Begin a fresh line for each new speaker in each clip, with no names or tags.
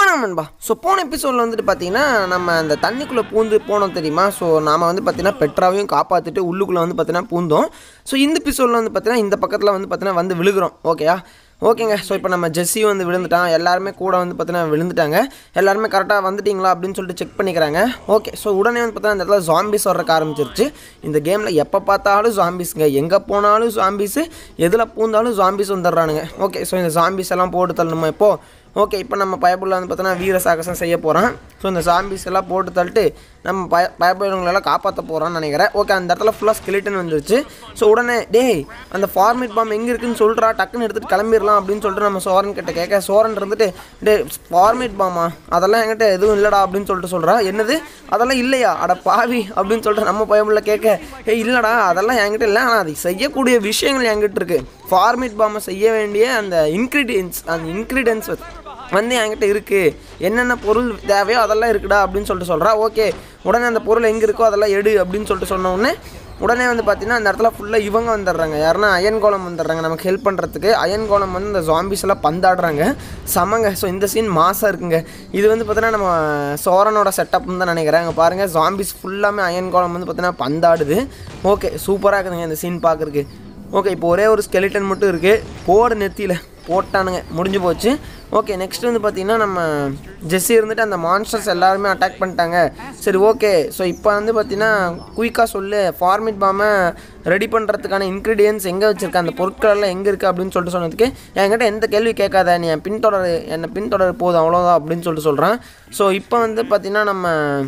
வணக்கம் நண்பா ஸோ போன எபிசோடில் வந்துட்டு பார்த்தீங்கன்னா நம்ம அந்த தண்ணிக்குள்ளே பூந்து போனோம் தெரியுமா ஸோ நாம வந்து பார்த்தீங்கன்னா பெட்ராவையும் காப்பாற்றிட்டு உள்ளுக்குள்ளே வந்து பார்த்தீங்கன்னா பூந்தோம் ஸோ இந்த எபிசோடில் வந்து பார்த்தீங்கன்னா இந்த பக்கத்தில் வந்து பார்த்தீங்கன்னா வந்து விழுகிறோம் ஓகேயா ஓகேங்க ஸோ இப்போ நம்ம ஜெஸ்ஸியும் வந்து விழுந்துட்டான் எல்லாருமே கூட வந்து பார்த்தீங்கன்னா விழுந்துட்டாங்க எல்லாருமே கரெக்டாக வந்துட்டீங்களா அப்படின்னு சொல்லிட்டு செக் பண்ணிக்கிறாங்க ஓகே ஸோ உடனே வந்து பார்த்தீங்கன்னா அந்த இடத்துல ஜாம்பிஸ் வர்றக்க ஆரம்பிச்சிருச்சு இந்த கேமில் எப்போ பார்த்தாலும் ஜாம்பிஸுங்க எங்கே போனாலும் ஜாம்பிஸு எதில் பூந்தாலும் ஜாம்பிஸ் வந்துடுறானுங்க ஓகே ஸோ இந்த ஜாம்பிஸ் எல்லாம் போட்டு தள்ளணுமா இப்போது ஓகே இப்போ நம்ம பயபுள்ள வந்து பார்த்தோன்னா வீர சாகசம் செய்ய போகிறோம் ஸோ இந்த சாம்பிஸ் எல்லாம் போட்டு தள்ளிட்டு நம்ம பய பயப்படுறவங்களெல்லாம் காப்பாற்ற போகிறோம்னு நினைக்கிறேன் ஓகே அந்த இடத்துல ஃபுல்லாக ஸ்கெலிட்டன் வந்துருச்சு ஸோ உடனே டேய் அந்த ஃபார்மேட் பாம் எங்கே இருக்குன்னு சொல்கிறா டக்குன்னு எடுத்துகிட்டு கிளம்பிடலாம் அப்படின்னு சொல்லிட்டு நம்ம சோரன் கிட்ட கேட்க சோரன் இருந்துட்டு டே ஃபார்மேட் பாமா அதெல்லாம் என்கிட்ட எதுவும் இல்லைடா அப்படின்னு சொல்லிட்டு சொல்கிறா என்னது அதெல்லாம் இல்லையா அட பாவி அப்படின்னு சொல்லிட்டு நம்ம பயமுள்ள கேட்க ஏ இல்லைடா அதெல்லாம் என்கிட்ட இல்லை ஆனால் அது செய்யக்கூடிய விஷயங்கள் என்கிட்ட இருக்குது ஃபார்மேட் பாமை செய்ய வேண்டிய அந்த இன்க்ரீடியன்ஸ் அந்த இன்க்ரீடியன்ஸ் வந்து என்கிட்ட இருக்குது என்னென்ன பொருள் தேவையோ அதெல்லாம் இருக்குடா அப்படின்னு சொல்லிட்டு சொல்கிறா ஓகே உடனே அந்த பொருள் எங்கே இருக்கோ அதெல்லாம் எடு அப்படின்னு சொல்லிட்டு சொன்ன உடனே உடனே வந்து பார்த்தீங்கன்னா அந்த இடத்துல ஃபுல்லாக இவங்க வந்துடுறாங்க யாருன்னா அயன் கோலம் வந்துடுறாங்க நமக்கு ஹெல்ப் பண்ணுறதுக்கு அயன் கோலம் வந்து இந்த ஜாம்பிஸ் எல்லாம் பந்தாடுறாங்க சமங்க ஸோ இந்த சீன் மாசாக இருக்குங்க இது வந்து பார்த்தீங்கன்னா நம்ம சோரனோட செட்டப்னு தான் நினைக்கிறேன் அங்கே பாருங்கள் ஜாம்பிஸ் ஃபுல்லாமே அயன் கோலம் வந்து பார்த்தீங்கன்னா பந்தாடுது ஓகே சூப்பராக இருக்குதுங்க இந்த சீன் பார்க்குறக்கு ஓகே இப்போ ஒரே ஒரு ஸ்கெலிட்டன் மட்டும் இருக்குது போடு நெத்தியில் போட்டானுங்க முடிஞ்சு போச்சு ஓகே நெக்ஸ்ட் வந்து பார்த்திங்கன்னா நம்ம ஜெஸ்ஸி இருந்துட்டு அந்த மான்ஸ்டர்ஸ் எல்லாருமே அட்டாக் பண்ணிட்டாங்க சரி ஓகே ஸோ இப்போ வந்து பார்த்திங்கன்னா குயிக்காக சொல்லு ஃபார்மிட் பாமை ரெடி பண்ணுறதுக்கான இன்க்ரீடியன்ஸ் எங்கே வச்சுருக்க அந்த பொருட்கள் எல்லாம் எங்கே இருக்குது அப்படின்னு சொல்லிட்டு சொன்னதுக்கு என்கிட்ட எந்த கேள்வி கேட்காத நீ என் பின்தொடர் என்னை பின்தொடர் போதும் அவ்வளோதான் அப்படின்னு சொல்லிட்டு சொல்கிறான் ஸோ இப்போ வந்து பார்த்திங்கன்னா நம்ம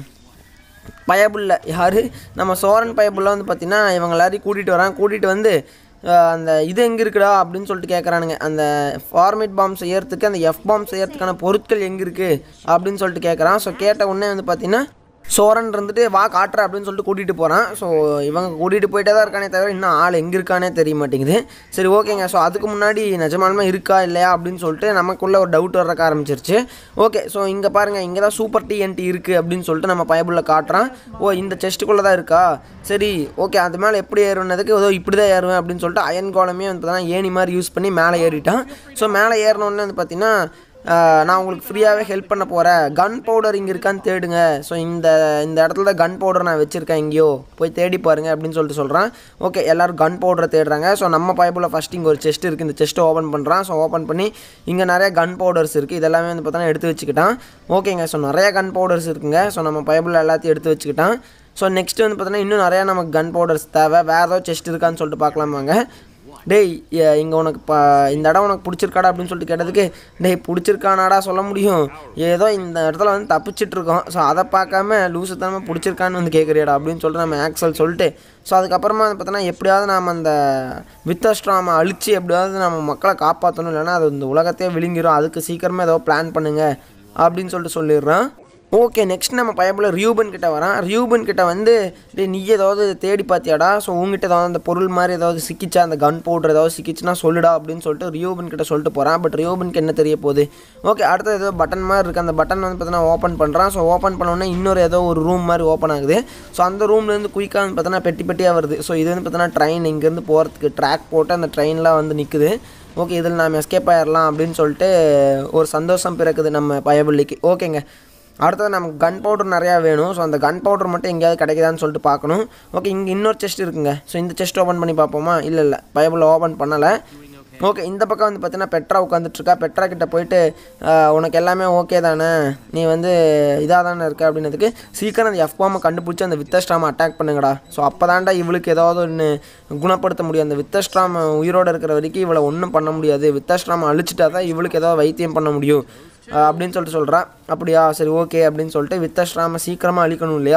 பயபுள்ள யார் நம்ம சோரன் பயபுள்ள வந்து பார்த்திங்கன்னா இவங்க எல்லாரையும் கூட்டிகிட்டு வரான் கூட்டிகிட்டு வந்து அஹ், அந்த இது எங்கே இருக்குடா அப்படின்னு சொல்லிட்டு கேட்குறானுங்க அந்த ஃபார்மேட் பாம் செய்யறதுக்கு அந்த எஃப் பாம் செய்யறதுக்கான பொருட்கள் எங்கே இருக்குது அப்படின்னு சொல்லிட்டு கேட்குறான் ஸோ கேட்ட உடனே வந்து பார்த்திங்கன்னா சோரன் இருந்துட்டு வா காட்டுற அப்படின்னு சொல்லிட்டு கூட்டிகிட்டு போகிறான் ஸோ இவங்க கூட்டிகிட்டு போயிட்டே தான் இருக்கானே தவிர இன்னும் ஆள் எங்கே இருக்கானே தெரிய மாட்டேங்குது சரி ஓகேங்க ஸோ அதுக்கு முன்னாடி நிஜமாலுமே இருக்கா இல்லையா அப்படின்னு சொல்லிட்டு நமக்குள்ளே ஒரு டவுட் வர்றக்க ஆரம்பிச்சிருச்சு ஓகே ஸோ இங்கே பாருங்கள் இங்கே தான் சூப்பர் டிஎன்டி இருக்குது அப்படின்னு சொல்லிட்டு நம்ம பயபுள்ள காட்டுறான் ஓ இந்த செஸ்ட்டுக்குள்ளே தான் இருக்கா சரி ஓகே அது மேலே எப்படி ஏறுனதுக்கு ஏதோ இப்படி தான் ஏறுவேன் அப்படின்னு சொல்லிட்டு அயன் கோலமே வந்து பார்த்தீங்கன்னா ஏணி மாதிரி யூஸ் பண்ணி மேலே ஏறிட்டான் ஸோ மேலே ஏறினோடனே வந்து பார்த்தீங்கன்னா ஆஹ் நான் உங்களுக்கு ஃப்ரீயாகவே ஹெல்ப் பண்ண போகிறேன் கன் பவுடர் இங்கே இருக்கான்னு தேடுங்க ஸோ இந்த இந்த இடத்துல தான் கன் பவுடர் நான் வச்சுருக்கேன் எங்கேயோ போய் தேடி பாருங்க அப்படின்னு சொல்லிட்டு சொல்கிறான் ஓகே எல்லோரும் கன் பவுடரை தேடுறாங்க ஸோ நம்ம பைப்பில் ஃபஸ்ட் இங்கே ஒரு செஸ்ட் இருக்குது இந்த செஸ்ட்டை ஓப்பன் பண்ணுறான் ஸோ ஓப்பன் பண்ணி இங்கே நிறைய கன் பவுடர்ஸ் இருக்குது இதெல்லாமே வந்து பார்த்தோன்னா எடுத்து வச்சுக்கிட்டான் ஓகேங்க ஸோ நிறைய கன் பவுடர்ஸ் இருக்குங்க ஸோ நம்ம பைப்பில் எல்லாத்தையும் எடுத்து வச்சுக்கிட்டான் ஸோ நெக்ஸ்ட் வந்து பார்த்தோன்னா இன்னும் நிறையா நமக்கு கன் பவுடர்ஸ் தேவை வேறு ஏதாவது செஸ்ட் இருக்கான்னு சொல்லிட்டு பார்க்கலாமாங்க டேய் இங்கே உனக்கு ப இந்த இடம் உனக்கு பிடிச்சிருக்காடா அப்படின்னு சொல்லிட்டு கேட்டதுக்கு டேய் பிடிச்சிருக்கானாடா சொல்ல முடியும் ஏதோ இந்த இடத்துல வந்து தப்பிச்சிட்டு இருக்கோம் ஸோ அதை பார்க்காம லூசுத்தனமாக பிடிச்சிருக்கான்னு வந்து கேட்குறியாடா அப்படின்னு சொல்லிட்டு நம்ம ஆக்சல் சொல்லிட்டு ஸோ அதுக்கப்புறமா வந்து பார்த்தோன்னா எப்படியாவது நாம் அந்த வித்தஸ்ட்ராமை அழித்து எப்படியாவது நம்ம மக்களை காப்பாற்றணும் இல்லைன்னா அது இந்த உலகத்தையே விழுங்கிரும் அதுக்கு சீக்கிரமே ஏதோ பிளான் பண்ணுங்க அப்படின்னு சொல்லிட்டு சொல்லிடுறான் ஓகே நெக்ஸ்ட் நம்ம பயப்புல ரியூபன் கிட்ட வரான் ரியூபன் கிட்ட வந்து டேய் நீ ஏதாவது தேடி பார்த்தியாடா ஸோ உங்ககிட்ட ஏதாவது அந்த பொருள் மாதிரி ஏதாவது சிக்கிச்சா அந்த கன் பவுடர் ஏதாவது சிக்கிச்சுன்னா சொல்லுடா அப்படின்னு சொல்லிட்டு ரியூபன் கிட்ட சொல்லிட்டு போகிறான் பட் ரியூபனுக்கு என்ன தெரிய போகுது ஓகே அடுத்தது ஏதோ பட்டன் மாதிரி இருக்குது அந்த பட்டன் வந்து பார்த்தீங்கன்னா ஓப்பன் பண்ணுறான் ஸோ ஓப்பன் உடனே இன்னொரு ஏதோ ஒரு ரூம் மாதிரி ஓப்பன் ஆகுது ஸோ அந்த ரூம்லேருந்து குயிக்காக வந்து பார்த்தீங்கன்னா பெட்டி பெட்டியாக வருது ஸோ இது வந்து பார்த்தீங்கன்னா ட்ரெயின் இங்கேருந்து போகிறதுக்கு ட்ராக் போட்டு அந்த ட்ரெயின்லாம் வந்து நிற்குது ஓகே இதில் நாம் எஸ்கேப் ஆயிடலாம் அப்படின்னு சொல்லிட்டு ஒரு சந்தோஷம் பிறக்குது நம்ம பயபள்ளிக்கு ஓகேங்க அடுத்தது நமக்கு கன் பவுடர் நிறையா வேணும் ஸோ அந்த கன் பவுடர் மட்டும் எங்கேயாவது கிடைக்குதான்னு சொல்லிட்டு பார்க்கணும் ஓகே இங்கே இன்னொரு செஸ்ட் இருக்குங்க ஸோ இந்த செஸ்ட் ஓப்பன் பண்ணி பார்ப்போமா இல்லை இல்லை பைபிள் ஓப்பன் பண்ணலை ஓகே இந்த பக்கம் வந்து பார்த்தீங்கன்னா பெட்ரா உட்காந்துட்ருக்கா பெட்ரா கிட்ட போயிட்டு ஆஹ், உனக்கு எல்லாமே ஓகே தானே நீ வந்து இதாக தானே இருக்க அப்படின்னதுக்கு சீக்கிரம் அந்த எஃப்பாமை கண்டுபிடிச்சி அந்த வித்தஸ்ட்ராமை அட்டாக் பண்ணுங்கடா ஸோ அப்போ தாண்டா இவளுக்கு ஏதாவது ஒன்று குணப்படுத்த முடியும் அந்த வித்தஸ்ட்ராம் உயிரோடு இருக்கிற வரைக்கும் இவளை ஒன்றும் பண்ண முடியாது வித்தஸ்ட்ராமை அழிச்சிட்டா தான் இவளுக்கு ஏதாவது வைத்தியம் பண்ண முடியும் ஆஹ் அப்படின்னு சொல்லிட்டு சொல்கிறா அப்படியா சரி ஓகே அப்படின்னு சொல்லிட்டு வித்தஸ்ட்ராமை சீக்கிரமாக அழிக்கணும் இல்லையா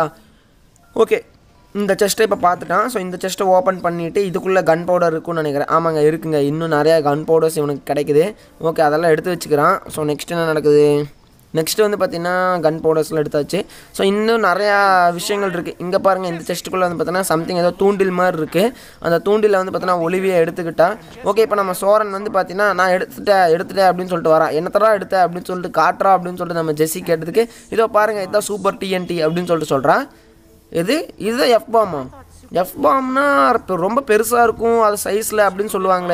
ஓகே இந்த செஸ்ட்டை இப்போ பார்த்துட்டான் ஸோ இந்த செஸ்ட்டை ஓப்பன் பண்ணிவிட்டு இதுக்குள்ளே கன் பவுடர் இருக்குன்னு நினைக்கிறேன் ஆமாங்க இருக்குங்க இன்னும் நிறையா கன் பவுடர்ஸ் இவனுக்கு கிடைக்குது ஓகே அதெல்லாம் எடுத்து வச்சுக்கிறான் ஸோ நெக்ஸ்ட் என்ன நடக்குது நெக்ஸ்ட் வந்து பார்த்திங்கன்னா கன் பவுடர்ஸ்லாம் எடுத்தாச்சு ஸோ இன்னும் நிறையா விஷயங்கள் இருக்குது இங்கே பாருங்கள் இந்த செஸ்ட்டுக்குள்ளே வந்து பார்த்தீங்கன்னா சம்திங் ஏதோ தூண்டில் மாதிரி இருக்குது அந்த தூண்டில் வந்து பார்த்தீங்கன்னா ஒளிவியை எடுத்துக்கிட்டா ஓகே இப்போ நம்ம சோரன் வந்து பார்த்தீங்கன்னா நான் எடுத்துட்டேன் எடுத்துட்டேன் அப்படின்னு சொல்லிட்டு வரான் என்னத்தடா எடுத்த அப்படின்னு சொல்லிட்டு காட்டுறா அப்படின்னு சொல்லிட்டு நம்ம ஜெஸ்ஸி கேட்டதுக்கு இதோ பாருங்கள் இதான் சூப்பர் டிஎன்டி அப்படின்னு சொல்லிட்டு சொல்கிறான் எது இதுதான் எஃப் பாமா எஃப் பாம்னா ரொம்ப பெருசாக இருக்கும் அது சைஸில் அப்படின்னு சொல்லுவாங்களே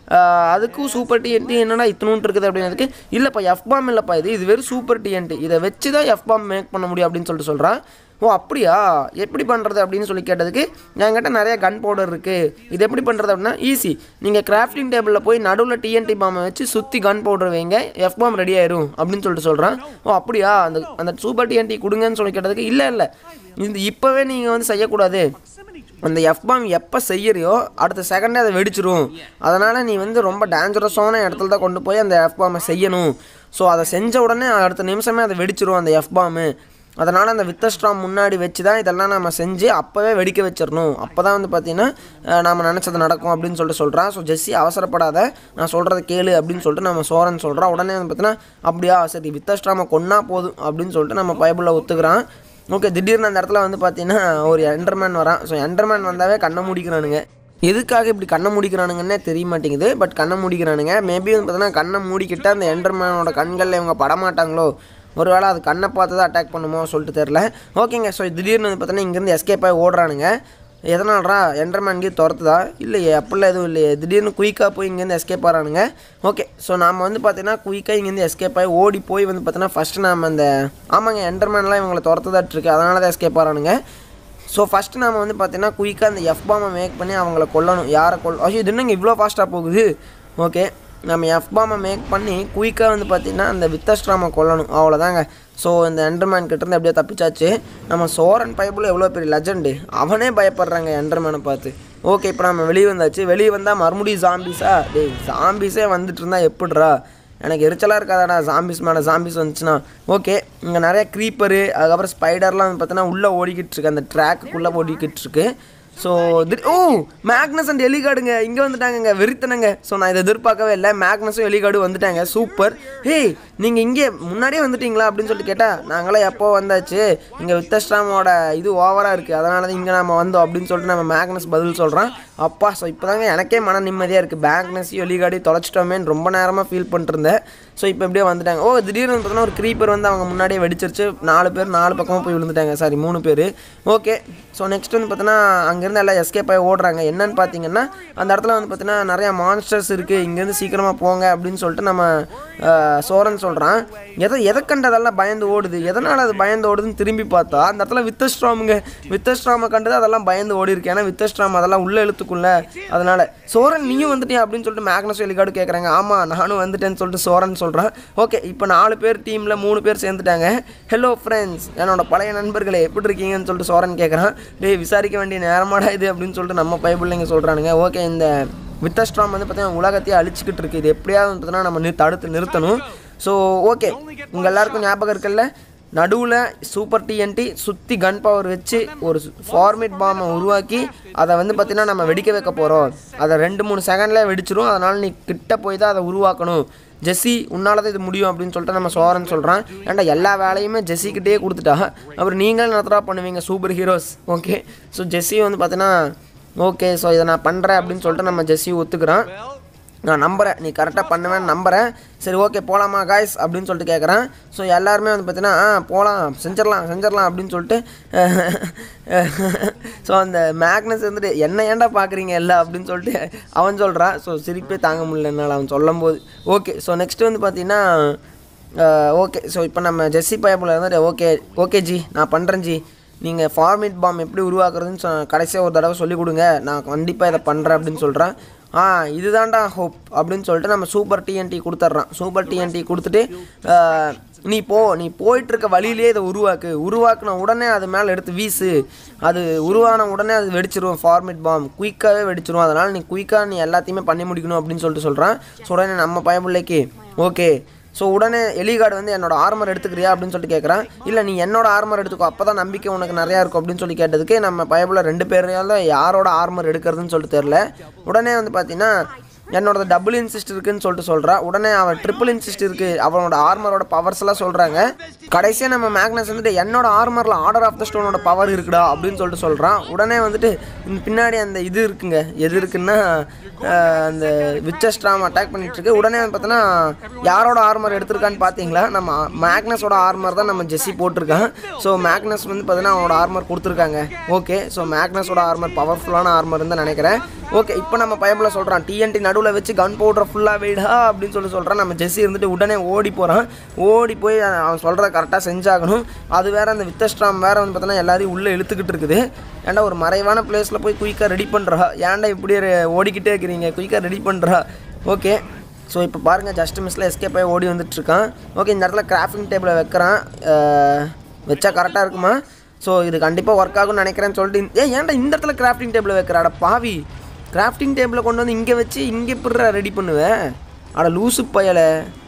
ஆஹ் அதுக்கும் சூப்பர் டிஎன்டி என்னடா இத்தனூன்ட்டு இருக்குது அப்படின்னதுக்கு இல்லைப்பா எஃப் பாம் இல்லைப்பா இது இது வெறும் சூப்பர் டிஎன்டி இதை வச்சு தான் எஃப் பாம் மேக் பண்ண முடியும் அப்படின்னு சொல்லிட்டு சொல்கிறான் ஓ அப்படியா எப்படி பண்ணுறது அப்படின்னு சொல்லி கேட்டதுக்கு என்கிட்ட நிறைய கன் பவுடர் இருக்குது இது எப்படி பண்ணுறது அப்படின்னா ஈஸி நீங்கள் கிராஃப்டிங் டேபிளில் போய் நடுவில் டிஎன்டி பாம்பை வச்சு சுற்றி கன் பவுடர் வைங்க எஃப் பாம் ரெடி ஆயிரும் அப்படின்னு சொல்லிட்டு சொல்கிறான் ஓ அப்படியா அந்த அந்த சூப்பர் டிஎன்டி கொடுங்கன்னு சொல்லி கேட்டதுக்கு இல்லை இல்லை இது இப்போவே நீங்கள் வந்து செய்யக்கூடாது அந்த எஃப் பாம் எப்போ செய்யறியோ அடுத்த செகண்டே அதை வெடிச்சிரும் அதனால் நீ வந்து ரொம்ப டேஞ்சரஸான இடத்துல தான் கொண்டு போய் அந்த எஃப் பாமை செய்யணும் ஸோ அதை செஞ்ச உடனே அடுத்த நிமிஷமே அதை வெடிச்சிரும் அந்த எஃப் பாமு அதனால் அந்த வித்தஸ்ட்ராம் முன்னாடி வச்சு தான் இதெல்லாம் நம்ம செஞ்சு அப்போவே வெடிக்க வச்சிடணும் அப்போ தான் வந்து பார்த்தீங்கன்னா அஹ், நாம நினச்சது நடக்கும் அப்படின்னு சொல்லிட்டு சொல்கிறான் ஸோ ஜெஸ்ஸி அவசரப்படாத நான் சொல்கிறத கேளு அப்படின்னு சொல்லிட்டு நம்ம சோரன் சொல்கிறான் உடனே வந்து பார்த்தீங்கன்னா அப்படியா சரி வித்தஸ்ட்ராமை கொன்னா போதும் அப்படின்னு சொல்லிட்டு நம்ம பைபிளில் ஒத்துக்கிறான் ஓகே திடீர்னு அந்த இடத்துல வந்து பார்த்தீங்கன்னா ஒரு எண்டர்மேன் வரான் ஸோ எண்டர்மேன் வந்தாவே கண்ணை மூடிக்கிறானுங்க எதுக்காக இப்படி கண்ணை மூடிக்கிறானுங்கன்னே தெரிய மாட்டேங்குது பட் கண்ணை மூடிக்கிறானுங்க மேபி வந்து பார்த்தீங்கன்னா கண்ணை மூடிக்கிட்டால் அந்த எண்டர்மேனோட கண்களில் இவங்க படமாட்டாங்களோ ஒருவேளை அது கண்ணை பார்த்து தான் அட்டாக் பண்ணுமோ சொல்லிட்டு தெரில ஓகேங்க ஸோ திடீர்னு வந்து பார்த்தீங்கன்னா இங்கேருந்து எஸ்கேப் ஆகி ஓடுறானுங்க எதனால்ரா எண்டர்மேன் கீ துரத்துதா இல்லையே அப்படிலாம் எதுவும் இல்லையே திடீர்னு குயிக்காக போய் இங்கேருந்து எஸ்கேப் ஆகிறானுங்க ஓகே ஸோ நாம் வந்து பார்த்தீங்கன்னா குயிக்காக இங்கேருந்து எஸ்கேப் ஆகி ஓடி போய் வந்து பார்த்தீங்கன்னா ஃபஸ்ட்டு நாம் அந்த ஆமாங்க எண்டர்மேன்லாம் இவங்களை துரத்துதாட்டு இருக்கு அதனால தான் எஸ்கேப் ஆகிறானுங்க ஸோ ஃபஸ்ட்டு நம்ம வந்து பார்த்தீங்கன்னா குயிக்காக அந்த எஃப் பாமை மேக் பண்ணி அவங்கள கொல்லணும் யாரை கொல் ஐயோ இது என்னங்க இவ்வளோ ஃபாஸ்ட்டாக போகுது ஓகே நம்ம எஃப் பாமை மேக் பண்ணி குயிக்காக வந்து பார்த்தீங்கன்னா அந்த வித்தஸ்ட்ராமை கொல்லணும் அவ்வளோதாங்க ஸோ இந்த எண்டர்மேன் கிட்டேருந்து அப்படியே தப்பிச்சாச்சு நம்ம சோரன் பைபிள் எவ்வளோ பெரிய லெஜண்டு அவனே பயப்படுறாங்க எண்டர்மேனை பார்த்து ஓகே இப்போ நம்ம வெளியே வந்தாச்சு வெளியே வந்தால் மறுபடியும் ஜாம்பிஸா டேய் ஜாம்பிஸே வந்துட்டு இருந்தா எப்படிரா எனக்கு எரிச்சலாக இருக்காதாடா ஜாம்பிஸ் மேலே ஜாம்பிஸ் வந்துச்சுன்னா ஓகே இங்கே நிறைய க்ரீப்பரு அதுக்கப்புறம் ஸ்பைடர்லாம் வந்து பார்த்தீங்கன்னா உள்ளே ஓடிக்கிட்டு இருக்கு அந்த ட்ராக்குள்ளே ஓடிக்கிட்டு இருக்கு ஸோ ஓ மேக்னஸ் அண்ட் எலிகாடுங்க இங்கே வந்துட்டாங்கங்க வெறித்தனங்க ஸோ நான் இதை எதிர்பார்க்கவே இல்லை மேக்னஸும் எலிகாடும் வந்துட்டாங்க சூப்பர் ஹேய் நீங்கள் இங்கே முன்னாடியே வந்துட்டீங்களா அப்படின்னு சொல்லிட்டு கேட்டால் நாங்களாம் எப்போ வந்தாச்சு இங்கே வித்தஸ்டாமோட இது ஓவராக இருக்குது அதனால தான் இங்கே நம்ம வந்தோம் அப்படின்னு சொல்லிட்டு நம்ம மேக்னஸ் பதில் சொல்கிறோம் அப்பா ஸோ இப்போ தாங்க எனக்கே மன நிம்மதியாக இருக்குது பேக்னஸையும் எலிகாடி தொலைச்சிட்டோமேன்னு ரொம்ப நேரமாக ஃபீல் பண்ணிருந்தேன் ஸோ இப்போ எப்படியோ வந்துட்டாங்க ஓ திடீர்னு பார்த்தீங்கன்னா ஒரு க்ரீப்பர் வந்து அவங்க முன்னாடியே வெடிச்சிருச்சு நாலு பேர் நாலு பக்கமாக போய் விழுந்துட்டாங்க சாரி மூணு பேர் ஓகே ஸோ நெக்ஸ்ட் வந்து பார்த்தீங்கன்னா அங்கேருந்து எல்லாம் எஸ்கேப் ஆகி ஓடுறாங்க என்னன்னு பார்த்தீங்கன்னா அந்த இடத்துல வந்து பார்த்தீங்கன்னா நிறையா மான்ஸ்டர்ஸ் இருக்குது இங்கேருந்து சீக்கிரமாக போங்க அப்படின்னு சொல்லிட்டு நம்ம அஹ், சோரன் சொல்கிறான் எதை எதை கண்டதெல்லாம் பயந்து ஓடுது எதனால் அது பயந்து ஓடுதுன்னு திரும்பி பார்த்தா அந்த இடத்துல வித்தஸ்ட்ராமுங்க வித்தஸ்ட்ராமை கண்டது அதெல்லாம் பயந்து ஓடி இருக்கு ஏன்னா வித்தஸ்ட்ராம் அதெல்லாம் உள்ள இழுத்துக்குள்ள அதனால சோரன் நீயும் வந்துட்டியா அப்படின்னு சொல்லிட்டு மேக்னஸ் எலிகாடு கேட்குறாங்க ஆமாம் நானும் வந்துட்டேன்னு சொல்லிட்டு சோரன் சொல்கிறான் ஓகே இப்போ நாலு பேர் டீமில் மூணு பேர் சேர்ந்துட்டாங்க ஹலோ ஃப்ரெண்ட்ஸ் என்னோட பழைய நண்பர்களே எப்படி இருக்கீங்கன்னு சொல்லிட்டு சோரன் கேட்குறான் டேய் விசாரிக்க வேண்டிய நேரமாடா இது அப்படின்னு சொல்லிட்டு நம்ம பைபிள்லைங்க சொல்கிறானுங்க ஓகே இந்த வித்தஸ்ட்ராம் வந்து பார்த்தீங்கன்னா உலகத்தையே அழிச்சிக்கிட்டு இருக்கு இது எப்படியாவது பார்த்தீங்கன்னா நம்ம நி- தடுத்து நிறுத்தணும் ஸோ ஓகே உங்கள் எல்லாருக்கும் ஞாபகம் இருக்குல்ல நடுவில் சூப்பர் டிஎன்டி சுற்றி கன் பவர் வச்சு ஒரு ஃபார்மேட் பாமை உருவாக்கி அதை வந்து பார்த்திங்கன்னா நம்ம வெடிக்க வைக்க போகிறோம் அதை ரெண்டு மூணு செகண்ட்லேயே வெடிச்சிரும் அதனால் நீ கிட்ட போய் தான் அதை உருவாக்கணும் ஜெஸ்ஸி உன்னால தான் இது முடியும் அப்படின்னு சொல்லிட்டு நம்ம சோரன் சொல்கிறான் ஏன்டா எல்லா வேலையுமே ஜெஸ்ஸிக்கிட்டே கொடுத்துட்டா அப்புறம் நீங்களும் நடத்துகிறா பண்ணுவீங்க super heroes okay so Jessie வந்து பார்த்தீங்கன்னா ஓகே ஸோ இதை நான் பண்ணுறேன் அப்படின்னு சொல்லிட்டு நம்ம ஜெஸ்ஸி ஒத்துக்கிறான் நான் நம்புகிறேன் நீ கரெக்டாக பண்ணுவேன்னு நம்புகிறேன் சரி ஓகே போகலாமா காய்ஸ் அப்படின்னு சொல்லிட்டு கேட்குறேன் ஸோ எல்லாருமே வந்து பார்த்தீங்கன்னா ஆ போகலாம் செஞ்சிடலாம் செஞ்சிடலாம் அப்படின்னு சொல்லிட்டு ஸோ அந்த மேக்னஸ் வந்துட்டு என்ன ஏன்டா பார்க்குறீங்க எல்லாம் அப்படின்னு சொல்லிட்டு அவன் சொல்கிறான் ஸோ சிரிப்பே தாங்க முடியல என்னால் அவன் சொல்லும்போது ஓகே ஸோ நெக்ஸ்ட் வந்து பார்த்தீங்கன்னா ஓகே ஸோ இப்போ நம்ம ஜெஸ்ஸி பயப்பில் இருந்துட்டு ஓகே ஓகே ஜி நான் பண்ணுறேன் ஜி நீங்கள் ஃபார்மேட் பாம் எப்படி உருவாக்குறதுன்னு சொ கடைசியாக ஒரு தடவை சொல்லிக் கொடுங்க நான் கண்டிப்பாக இதை பண்ணுறேன் அப்படின்னு சொல்கிறேன் ஆ இதுதான்டா ஹோப் அப்படின்னு சொல்லிட்டு நம்ம சூப்பர் டிஎன்டி கொடுத்துட்றான் சூப்பர் டிஎன்டி கொடுத்துட்டு ஆ, நீ போ நீ போயிட்டு இருக்க வழியிலே இதை உருவாக்கு உருவாக்குன உடனே அது மேலே எடுத்து வீசு அது உருவான உடனே அது வெடிச்சிரும் ஃபார்மேட் பாம் குயிக்காகவே வெடிச்சிரும் அதனால் நீ குயிக்காக நீ எல்லாத்தையுமே பண்ணி முடிக்கணும் அப்படின்னு சொல்லிட்டு சொல்கிறான் ஸோ உடனே நம்ம பயப்பிள்ளைக்கு ஓகே ஸோ உடனே எலிகார்டு வந்து என்னோட ஆர்மர் எடுத்துக்கிறியா அப்படின்னு சொல்லிட்டு கேட்குறான் இல்லை நீ என்னோட ஆர்மர் எடுத்துக்கோ அப்போ தான் நம்பிக்கை உனக்கு நிறையா இருக்கும் அப்படின்னு சொல்லி கேட்டதுக்கு நம்ம பயபுல ரெண்டு பேரையால யாரோட ஆர்மர் எடுக்கிறதுன்னு சொல்லிட்டு தெரில உடனே வந்து பார்த்தீங்கன்னா என்னோட டபுள் இன்சிஸ்ட் இருக்குன்னு சொல்லிட்டு சொல்கிறா உடனே அவன் ட்ரிபிள் இன்சிஸ்ட் இருக்குது அவனோட ஆர்மரோட பவர்ஸ் எல்லாம் சொல்கிறாங்க கடைசியாக நம்ம மேக்னஸ் வந்துட்டு என்னோட ஆர்மரில் ஆர்டர் ஆஃப் த ஸ்டோனோட பவர் இருக்குடா அப்படின்னு சொல்லிட்டு சொல்கிறான் உடனே வந்துட்டு இந்த பின்னாடி அந்த இது இருக்குங்க எது இருக்குன்னா அஹ், அந்த விச்சஸ்ட்ராம் அட்டாக் பண்ணிட்டு இருக்கு உடனே வந்து பார்த்தோன்னா யாரோட ஆர்மர் எடுத்திருக்கான்னு பார்த்தீங்களா நம்ம மேக்னஸோட ஆர்மர் தான் நம்ம ஜெஸ்ஸி போட்டிருக்கான் ஸோ மேக்னஸ் வந்து பார்த்தீங்கன்னா அவனோட ஆர்மர் கொடுத்துருக்காங்க ஓகே ஸோ மேக்னஸோட ஆர்மர் பவர்ஃபுல்லான ஆர்மர் தான் நினைக்கிறேன் ஓகே இப்போ நம்ம பயமில் சொல்கிறான் டிஎன்டி நடுவில் வச்சு கன் பவுடரை ஃபுல்லாக வெயிடா அப்படின்னு சொல்லி சொல்கிறான் நம்ம ஜெஸ்ஸி இருந்துட்டு உடனே ஓடி போகிறான் ஓடி போய் அவன் சொல்கிறத கரெக்டாக செஞ்சாகணும் அது வேறு அந்த வித்தஸ்ட்ராம் வேறு வந்து பார்த்தோன்னா எல்லாரையும் உள்ளே இழுத்துக்கிட்டு இருக்குது ஏன்டா ஒரு மறைவான பிளேஸில் போய் குயிக்காக ரெடி பண்ணுறா ஏன்டா இப்படி ஒரு- ஓடிக்கிட்டே இருக்கிறீங்க குயிக்காக ரெடி பண்ணுறா ஓகே ஸோ இப்போ பாருங்கள் ஜஸ்ட் மிஸ்ஸில் எஸ்கேப் ஆகி ஓடி வந்துட்டுருக்கான் ஓகே இந்த இடத்துல கிராஃப்டிங் டேபிளை வைக்கிறான் அஹ், வச்சா கரெக்டாக இருக்குமா ஸோ இது கண்டிப்பாக ஒர்க் ஆகும்னு நினைக்கிறேன்னு சொல்லிட்டு இந்த- ஏன் ஏன்டா இந்த இடத்துல கிராஃப்டிங் டேபிளை வைக்கிறாடா பாவி கிராஃப்டிங் டேபிளை கொண்டு வந்து இங்கே வச்சு இங்கே எப்படிடா ரெடி பண்ணுவேன் அட லூசு பயலை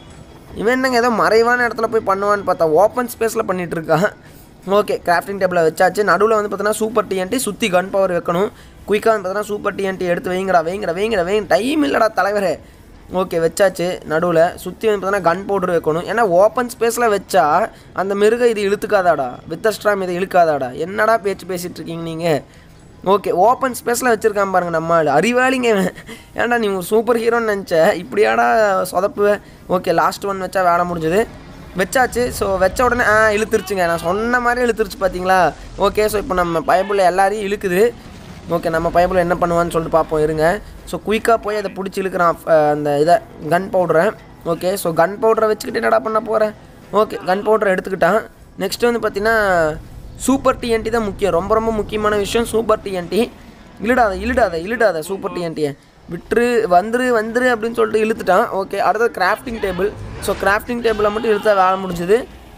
இவன் என்னங்க ஏதோ மறைவான இடத்துல போய் பண்ணுவான்னு பார்த்தா ஓப்பன் ஸ்பேஸில் பண்ணிட்டு இருக்கான் ஓகே கிராஃப்டிங் டேபிளை வச்சாச்சு நடுவில் வந்து பார்த்தீங்கன்னா சூப்பர் டிஎன்டி சுற்றி கன் பவர் வைக்கணும் குயிக்காக வந்து பார்த்தீங்கன்னா சூப்பர் டிஎன்டி எடுத்து வைங்கடா வைங்கடா வைங்கடா வைங்க டைம் இல்லைடா தலைவரே ஓகே வச்சாச்சு நடுவில் சுற்றி வந்து பார்த்தீங்கன்னா கன் பவுடர் வைக்கணும் ஏன்னா ஓப்பன் ஸ்பேஸில் வச்சா அந்த மிருகம் இது இழுத்துக்காதாடா வித்தஸ்ட்ராம் இதை இழுக்காதாடா என்னடா பேச்சு பேசிகிட்டு இருக்கீங்க நீங்கள் ஓகே ஓப்பன் ஸ்பேஸில் வச்சுருக்கான் பாருங்க நம்ம ஆளு அறிவாளிங்க இவன். ஏன்டா நீ ஒரு சூப்பர் ஹீரோன்னு நினச்ச இப்படியாடா சொதப்புவேன் ஓகே லாஸ்ட் ஒன் வச்சா வேலை முடிஞ்சது வச்சாச்சு ஸோ வச்ச உடனே ஆ இழுத்துருச்சுங்க நான் சொன்ன மாதிரி இழுத்துருச்சு பார்த்தீங்களா ஓகே ஸோ இப்போ நம்ம பயப்புள்ள எல்லாரையும் இழுக்குது ஓகே நம்ம பயப்புள்ள என்ன பண்ணுவான்னு சொல்லிட்டு பார்ப்போம் இருங்க ஸோ குயிக்காக போய் அதை பிடிச்சி இழுக்கிறான் அஹ், அந்த இதை கன் பவுடரை ஓகே ஸோ கன் பவுடரை வச்சுக்கிட்டு என்னடா பண்ண போகிறேன் ஓகே கன் பவுடரை எடுத்துக்கிட்டான் நெக்ஸ்ட் வந்து பார்த்தீங்கன்னா சூப்பர் டிஎன்டி தான் முக்கியம் ரொம்ப ரொம்ப முக்கியமான விஷயம் சூப்பர் டிஎன்டி இழுடாத இழுடாத இழுடாத சூப்பர் டிஎன்டியை விட்டுரு வந்துரு வந்துரு அப்படின்னு சொல்லிட்டு இழுத்துட்டான் ஓகே அடுத்தது கிராஃப்டிங் டேபிள் ஸோ கிராஃப்டிங் டேபிளை மட்டும் இழுத்தா வேலை முடிஞ்சுது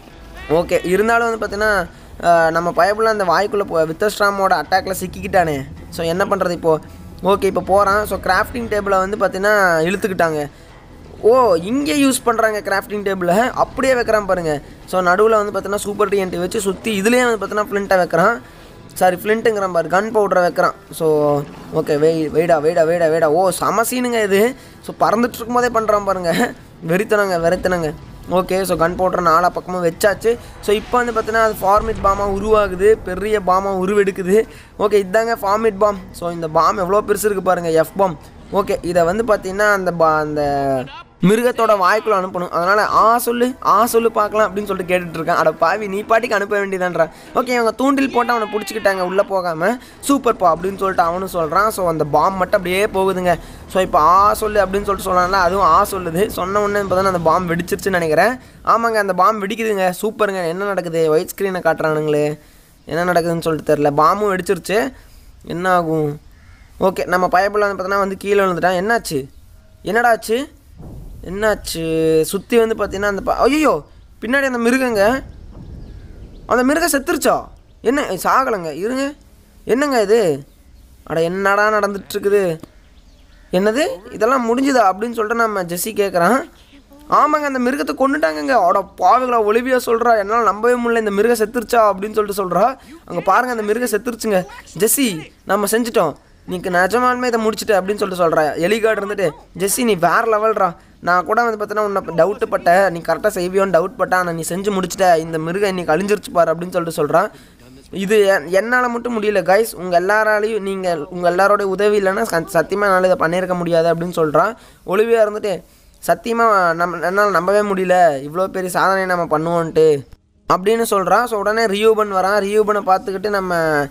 ஓகே இருந்தாலும் வந்து பார்த்தீங்கன்னா அஹ், நம்ம பயப்புள்ள அந்த வாய்க்குள்ளே போ வித்தஸ்ட்ராமோட அட்டாக்ல சிக்கிக்கிட்டானே ஸோ என்ன பண்ணுறது இப்போது ஓகே இப்போ போகிறான் ஸோ கிராஃப்டிங் டேபிளை வந்து பார்த்தீங்கன்னா இழுத்துக்கிட்டாங்க ஓ இங்கே யூஸ் பண்ணுறாங்க கிராஃப்டிங் டேபிளை அப்படியே வைக்கிறான் பாருங்கள் ஸோ நடுவில் வந்து பார்த்தீங்கன்னா சூப்பர் டிஎன்டி வச்சு சுற்றி இதுலேயே வந்து பார்த்தீங்கன்னா ஃப்ளிண்ட்டை வைக்கிறான் சாரி ஃப்ளிண்ட்டுங்கிறான் பாரு கன் பவுடரை வைக்கிறான் ஸோ ஓகே வெய் வெயிடா வெயிடா வெயிடா வெயிடா ஓ செம சீனுங்க இது ஸோ பறந்துட்டு இருக்கும்போதே பண்ணுறான் பாருங்க வெறித்தனங்க வெறித்தனங்க ஓகே ஸோ கன் பவுடர் நாலா பக்கமும் வச்சாச்சு ஸோ இப்போ வந்து பார்த்தீங்கன்னா அது ஃபார்மிட் பாமாக உருவாகுது பெரிய பாமாக உருவெடுக்குது ஓகே இதாங்க ஃபார்மிட் பாம் ஸோ இந்த பாம் எவ்வளோ பெருசு இருக்குது பாருங்கள் எஃப் பாம் ஓகே இதை வந்து பார்த்தீங்கன்னா அந்த பா அந்த மிருகத்தோட வாய்க்குள்ள அனுப்பணும் அதனால் ஆ சொல்லு ஆ சொல்லு பார்க்கலாம் அப்படின்னு சொல்லிட்டு கேட்டுட்டு இருக்கான் அட பாவி நீ பாட்டிக்கு அனுப்ப வேண்டியதான்றா ஓகே அவங்க தூண்டில் போட்டு அவனை பிடிச்சிக்கிட்டாங்க உள்ளே போகாமல் சூப்பர் பா அப்படின்னு சொல்லிட்டு அவனும் சொல்கிறான் ஸோ அந்த பாம் மட்டும் அப்படியே போகுதுங்க ஸோ இப்போ ஆ சொல்லு அப்படின்னு சொல்லிட்டு சொன்னால அதுவும் ஆ சொல்லுது சொன்ன உடனே இப்போ அந்த பாம் வெடிச்சிருச்சுன்னு நினைக்கிறேன் ஆமாங்க அந்த பாம் வெடிக்குதுங்க சூப்பருங்க என்ன நடக்குது ஒயிட் ஸ்க்ரீனை காட்டுறானுங்களே என்ன நடக்குதுன்னு சொல்லிட்டு தெரில பாமும் வெடிச்சிருச்சு என்ன ஆகும் ஓகே நம்ம பயப்புள்ள வந்து பார்த்தோன்னா வந்து கீழே விழுந்துட்டான் என்னாச்சு என்னடா ஆச்சு என்னாச்சு சுற்றி வந்து பார்த்தீங்கன்னா அந்த ஐயோ பின்னாடி அந்த மிருகங்க அந்த மிருகம் செத்துருச்சா என்ன சாகலைங்க இருங்க என்னங்க இது அட என்னடா நடந்துட்டு இருக்குது என்னது இதெல்லாம் முடிஞ்சுதா அப்படின்னு சொல்லிட்டு நம்ம ஜெஸ்ஸி கேட்குறான் ஆமாங்க அந்த மிருகத்தை கொண்டுட்டாங்கங்க அட பாவிகளா ஒளிவியா சொல்கிறா என்னால் நம்பவே முடியல இந்த மிருகம் செத்துருச்சா அப்படின்னு சொல்லிட்டு சொல்கிறா அங்கே பாருங்க அந்த மிருகம் செத்துருச்சுங்க ஜெஸ்ஸி நம்ம செஞ்சுட்டோம் நீக்கு நிஜமாலுமே இதை முடிச்சிட்ட அப்படின்னு சொல்லிட்டு சொல்கிறா எலிகார்டு இருந்துட்டு ஜெஸ்ஸி நீ வேறு லெவல்ரா நான் கூட வந்து பார்த்தீங்கன்னா உன்னை டவுட்டு பட்ட நீ கரெக்டாக செய்வியோன்னு டவுட் பட்டா ஆனால் நீ செஞ்சு முடிச்சிட்ட இந்த மிருகம் இன்னைக்கு அழிஞ்சிருச்சு பாரு அப்படின்னு சொல்லிட்டு சொல்கிறான் இது என்- என்னால் மட்டும் முடியல கைஸ் உங்கள் எல்லாராலையும் நீங்கள் உங்கள் எல்லாரோட உதவி இல்லைன்னா சத்தியமாக என்னால் இதை பண்ணியிருக்க முடியாது அப்படின்னு சொல்கிறான் ஒளிவியாக இருந்துட்டு சத்தியமாக நம்ம என்னால் நம்பவே முடியல இவ்வளோ பெரிய சாதனை நம்ம பண்ணுவோன்ட்டு அப்படின்னு சொல்கிறான் ஸோ உடனே ரியூபன் வரான் ரியூபனை பார்த்துக்கிட்டு நம்ம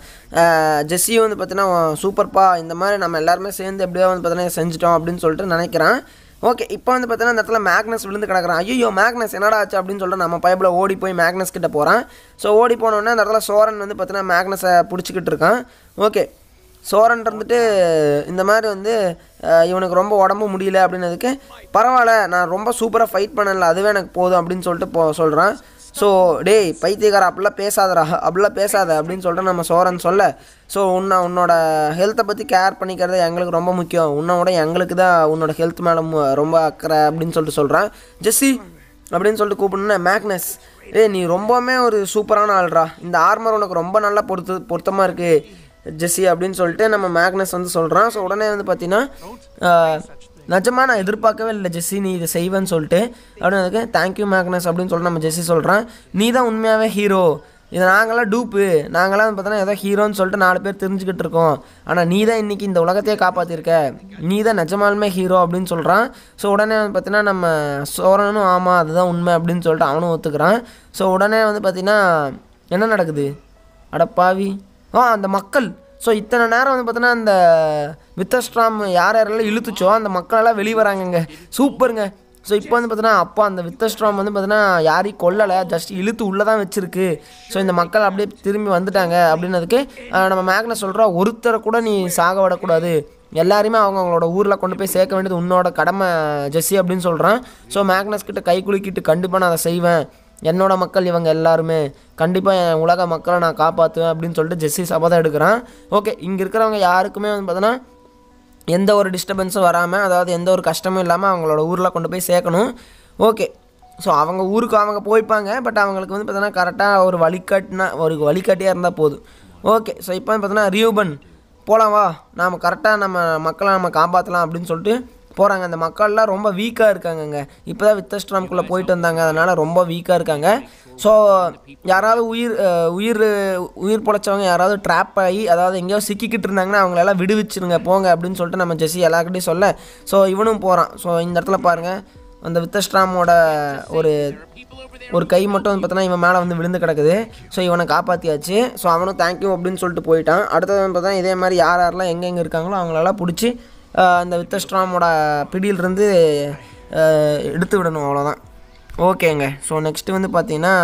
அஹ், ஜெஸ்ஸியும் வந்து பார்த்தீங்கன்னா சூப்பர்ப்பா இந்த மாதிரி நம்ம எல்லாருமே சேர்ந்து எப்படியோ வந்து பார்த்தீங்கன்னா செஞ்சுட்டோம் அப்படின்னு சொல்லிட்டு நினைக்கிறான் ஓகே இப்போ வந்து பார்த்தீங்கன்னா இந்த இடத்துல மேக்னஸ் விழுந்து கிடக்குறான் ஐயோ மேக்னஸ் என்னடா ஆச்சு அப்படின்னு சொல்லிட்டு நம்ம பைப்பில் ஓடி போய் மேக்னஸ் கிட்ட போகிறான் ஸோ ஓடி போனோடனே அந்த இடத்துல சோரன் வந்து பார்த்தீங்கன்னா மேக்னஸை பிடிச்சிக்கிட்டு இருக்கான் ஓகே சோரன் இருந்துட்டு இந்த மாதிரி வந்து அஹ், இவனுக்கு ரொம்ப உடம்பு முடியல அப்படின்னதுக்கு பரவாயில்ல நான் ரொம்ப சூப்பராக ஃபைட் பண்ணல அதுவே எனக்கு போதும் அப்படின்னு சொல்லிட்டு போ சொல்கிறான் ஸோ டேய் பைத்தியக்கார அப்படிலாம் பேசாதடா அப்படிலாம் பேசாத அப்படின்னு சொல்லிட்டு நம்ம சோரன் சொல்ல ஸோ உன்னை உன்னோட ஹெல்த்தை பற்றி கேர் பண்ணிக்கிறது எங்களுக்கு ரொம்ப முக்கியம் உன்னோட எங்களுக்கு தான் உன்னோட ஹெல்த் மேலே மு- ரொம்ப அக்கறை அப்படின்னு சொல்லிட்டு சொல்கிறான் ஜெஸ்ஸி அப்படின்னு சொல்லிட்டு கூப்பிடணுன்னா மேக்னஸ் ஏய் நீ ரொம்பவுமே ஒரு சூப்பரான ஆள்றா இந்த ஆர்மர் உனக்கு ரொம்ப நல்லா பொருத்து பொருத்தமாக இருக்குது ஜெஸ்ஸி அப்படின்னு சொல்லிட்டு நம்ம மேக்னஸ் வந்து சொல்கிறான் ஸோ உடனே வந்து பார்த்தீங்கன்னா நிஜமாக நான் எதிர்பார்க்கவே இல்லை ஜெஸ்ஸி நீ இதை செய்வேன்னு சொல்லிட்டு அப்படின்னு அதுக்கு தேங்க்யூ மேக்னஸ் அப்படின்னு சொல்லிட்டு நம்ம ஜெஸ்ஸி சொல்கிறான் நீ தான் உண்மையாகவே ஹீரோ இது நாங்களாம் டூப்பு நாங்களாம் வந்து பார்த்தோன்னா ஏதோ ஹீரோன்னு சொல்லிட்டு நாலு பேர் தெரிஞ்சுக்கிட்டு இருக்கோம் ஆனால் நீ தான் இன்றைக்கி இந்த உலகத்தையே காப்பாற்றிருக்க நீ தான் நிஜமாலுமே ஹீரோ அப்படின்னு சொல்கிறான் ஸோ உடனே வந்து பார்த்தீங்கன்னா நம்ம சோரனும் ஆமாம் அதுதான் உண்மை அப்படின்னு சொல்லிட்டு அவனும் ஒத்துக்கிறான் ஸோ உடனே வந்து பார்த்தீங்கன்னா என்ன நடக்குது அடப்பாவி ஆ அந்த மக்கள் ஸோ இத்தனை நேரம் வந்து பார்த்தீங்கன்னா அந்த வித்தஸ்ட்ராம் யார் யாரெல்லாம் இழுத்துச்சோ அந்த மக்களெல்லாம் வெளியே வராங்கங்க சூப்பருங்க ஸோ இப்போ வந்து பார்த்தீங்கன்னா அப்பா அந்த வித்தஸ்ட்ராம் வந்து பார்த்தீங்கன்னா யாரையும் கொல்லலை ஜஸ்ட் இழுத்து உள்ளே தான் வச்சிருக்கு ஸோ இந்த மக்கள் அப்படியே திரும்பி வந்துட்டாங்க அப்படின்னதுக்கு ஆஹ், நம்ம மேக்ன சொல்கிறோம் ஒருத்தரை கூட நீ சாக விடக்கூடாது எல்லாருமே அவங்க அவங்களோட ஊரில் கொண்டு போய் சேர்க்க வேண்டியது உன்னோட கடமை ஜெஸ்ஸி அப்படின்னு சொல்கிறான் ஸோ மேக்னஸ் கிட்ட கை குலுக்கிட்டு கண்டிப்பாக நான் அதை செய்வேன் என்னோட மக்கள் இவங்க எல்லாருமே கண்டிப்பாக என் உலக மக்களை நான் காப்பாற்றுவேன் அப்படின்னு சொல்லிட்டு ஜெஸ்ஸி சபதம் எடுக்கிறான் ஓகே இங்கே இருக்கிறவங்க யாருக்குமே வந்து பார்த்தோன்னா எந்த ஒரு டிஸ்டர்பன்ஸும் வராமல் அதாவது எந்த ஒரு கஷ்டமும் இல்லாமல் அவங்களோட ஊரில் கொண்டு போய் சேர்க்கணும் ஓகே ஸோ அவங்க ஊருக்கு அவங்க போய்ப்பாங்க பட் அவங்களுக்கு வந்து பார்த்தோன்னா கரெக்டாக ஒரு வழிகாட்டினா ஒரு வழிகாட்டியாக இருந்தால் போதும் ஓகே ஸோ இப்போ வந்து பார்த்தோன்னா ரியூபன் போகலாம் வா நாம் கரெக்டாக நம்ம மக்களை நம்ம காப்பாற்றலாம் அப்படின்னு சொல்லிட்டு போகிறாங்க அந்த மக்கள்லாம் ரொம்ப வீக்காக இருக்காங்கங்க இப்போ தான் வித்தஸ்ட்ராம்குள்ளே போயிட்டு வந்தாங்க அதனால் ரொம்ப வீக்காக இருக்காங்க ஸோ யாராவது உயிர் அஹ், உயிர் உயிர் பொழைச்சவங்க யாராவது ட்ராப் ஆகி அதாவது எங்கேயோ சிக்கிக்கிட்டு இருந்தாங்கன்னா அவங்களெல்லாம் விடுவிச்சிருங்க போங்க அப்படின்னு சொல்லிட்டு நம்ம ஜெஸ்ஸி எல்லாருக்கிட்டையும் சொல்ல ஸோ இவனும் போகிறான் ஸோ இந்த இடத்துல பாருங்கள் அந்த வித்தஸ்ட்ராமோட ஒரு ஒரு கை மட்டும் வந்து பார்த்தோன்னா இவன் மேலே வந்து விழுந்து கிடக்குது ஸோ இவனை காப்பாற்றியாச்சு ஸோ அவனும் தேங்க்யூ அப்படின்னு சொல்லிட்டு போயிட்டான் அடுத்தது வந்து பார்த்தா இதே மாதிரி யார் யாரெல்லாம் எங்கெங்கே இருக்காங்களோ அவங்களெல்லாம் பிடிச்சி ஆஹ், அந்த வித்தஸ்ட்ராமோட பிடியிலிருந்து ஆஹ், எடுத்து விடணும் அவ்வளோதான் ஓகேங்க ஸோ நெக்ஸ்ட்டு வந்து பார்த்தீங்கன்னா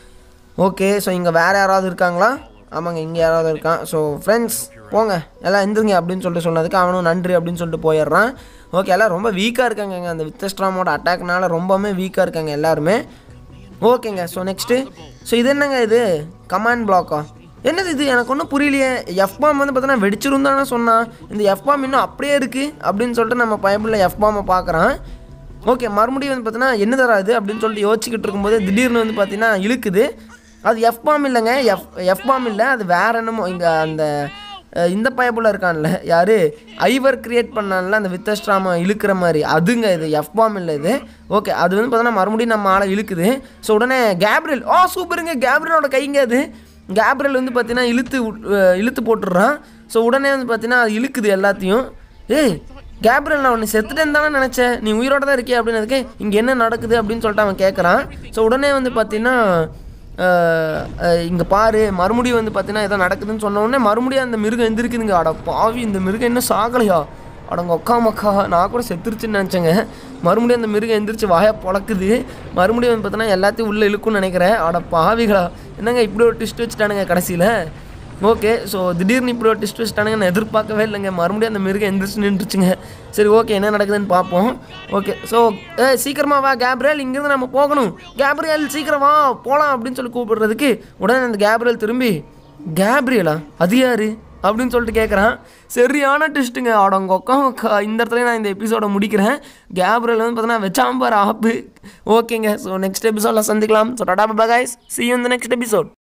ஓகே ஸோ இங்கே வேறு யாராவது இருக்காங்களா ஆமாங்க இங்கே யாராவது இருக்கான் ஸோ ஃப்ரெண்ட்ஸ் போங்க எல்லாம் எந்திருங்க அப்படின்னு சொல்லிட்டு சொன்னதுக்கு அவனும் நன்றி அப்படின்னு சொல்லிட்டு போயிடுறான் ஓகே எல்லாம் ரொம்ப வீக்காக இருக்காங்க அந்த வித்தஸ்ட்ராமோட அட்டாக்னால ரொம்பவுமே வீக்காக இருக்காங்க எல்லாருமே ஓகேங்க ஸோ நெக்ஸ்ட்டு ஸோ இது என்னங்க இது கமாண்ட் பிளாக்கா என்னது இது எனக்கு ஒன்றும் புரியலையே எஃப் பாம் வந்து பார்த்தோன்னா வெடிச்சிரும் தானே சொன்னான் இந்த எஃப் பாம் இன்னும் அப்படியே இருக்குது அப்படின்னு சொல்லிட்டு நம்ம பைபிளில் எஃப் பாமை பார்க்குறான் ஓகே மறுபடியும் வந்து பார்த்தீங்கன்னா என்ன தரா இது அப்படின்னு சொல்லிட்டு யோசிச்சுக்கிட்டு இருக்கும்போது திடீர்னு வந்து பார்த்தீங்கன்னா இழுக்குது அது எஃப் பாம் இல்லைங்க எஃப் எஃப் பாம் இல்லை அது வேற என்னமோ இங்கே அந்த அஹ், இந்த பயபுல இருக்கான்ல யாரு ஐவர் கிரியேட் பண்ணான்ல அந்த வித்தஸ்ட்ராம இழுக்கிற மாதிரி அதுங்க இது எஃப் பாம் இல்லை இது ஓகே அது வந்து பார்த்தோன்னா மறுபடியும் நம்ம ஆளை இழுக்குது ஸோ உடனே கேப்ரியல் ஓ சூப்பருங்க கேப்ரியலோட கைங்க அது கேப்ரியல் வந்து பார்த்தீங்கன்னா இழுத்து விட்- அஹ், இழுத்து போட்டுடுறான் ஸோ உடனே வந்து பார்த்தீங்கன்னா அது இழுக்குது எல்லாத்தையும் ஏய் கேப்ரியல் நான் உன்னை செத்துட்டேன்னு தானே நினச்சேன் நீ உயிரோட தான் இருக்கிய அப்படின்னதுக்கு இங்கே என்ன நடக்குது அப்படின்னு சொல்லிட்டு அவன் கேட்குறான் ஸோ உடனே வந்து பார்த்தீங்கன்னா இங்கே பாரு மறுபடியும் வந்து பார்த்தீங்கன்னா ஏதோ நடக்குதுன்னு சொன்ன உடனே மறுபடியும் அந்த மிருகம் எந்திருக்குதுங்க அட பாவி இந்த மிருகம் என்ன சாகலையா அடங்க ஒக்கா மக்கா நான் கூட செத்துருச்சுன்னு நினச்சேங்க மறுபடியும் அந்த மிருகம் எந்திரிச்சு வாயை பொழக்குது மறுபடியும் வந்து பார்த்தீங்கன்னா எல்லாத்தையும் உள்ளே இழுக்கும்னு நினைக்கிறேன் அட பாவிகளா என்னங்க இப்படி ஒரு ட்விஸ்ட் வச்சுட்டானுங்க கடைசியில் ஓகே ஸோ திடீர்னு இப்படி ஒரு டிஸ்ட் வச்சுட்டானுங்க நான் எதிர்பார்க்கவே இல்லைங்க மறுபடியும் அந்த மிருகம் எந்திரிச்சு நின்றுச்சுங்க சரி ஓகே என்ன நடக்குதுன்னு பார்ப்போம் ஓகே ஸோ ஏ சீக்கிரமா வா கேப்ரியல் இங்கேருந்து நம்ம போகணும் கேப்ரியல் சீக்கிரம் வா போகலாம் அப்படின்னு சொல்லி கூப்பிடுறதுக்கு உடனே அந்த கேப்ரியல் திரும்பி கேப்ரியலா அது யாரு அப்படின்னு சொல்லிட்டு கேட்குறான் சரியான டிஸ்ட்டுங்க அடங்கொக்கா இந்த இடத்துல நான் இந்த எபிசோட முடிக்கிறேன் கேப்ரியல் வந்து பார்த்தீங்கன்னா வச்சாம்பார் ஆப்பு ஓகேங்க ஸோ நெக்ஸ்ட் எபிசோடில் சந்திக்கலாம் ஸோ டாடா பாபா கைஸ் சி யூ இந்த நெக்ஸ்ட் எபிசோட்